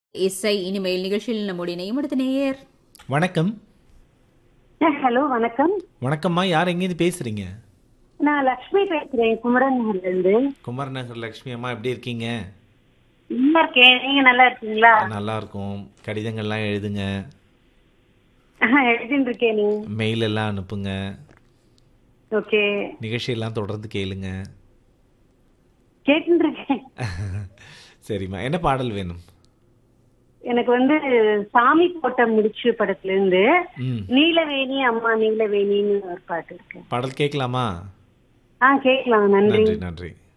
இசை இனிமேல் நிகழ்ச்சியில் நம்முடைய இணையும் அடுத்த நேயர் வணக்கம் ஹலோ வணக்கம் வணக்கம்மா யார் எங்கேருந்து பேசுறீங்க நான் லக்ஷ்மி பேசுறேன் குமரன்ல இருந்து குமாரநகர் லக்ஷ்மி அம்மா எப்படி இருக்கீங்க நல்லா இருக்கேன் நீங்க நல்லா இருக்கீங்களா நல்லா இருக்கும் கடிதங்கள்லாம் எழுதுங்க ஆஹ், எழுதிட்டு இருக்கேன் நீ மெயில் எல்லாம் அனுப்புங்க ஓகே நிகழ்ச்சியெல்லாம் தொடர்ந்து கேளுங்க கேட்டுட்டு இருக்கேன் சரிம்மா என்ன பாடல் வேணும் எனக்கு வந்து சாமி போட்ட முடிச்சு படத்துல இருந்து ம் நீலவேணி அம்மா நீலவேணின்னு ஒரு பாட்டு இருக்கு பாடல் கேட்கலாமா ஆ கேட்கலாம் நன்றி நன்றி நன்றி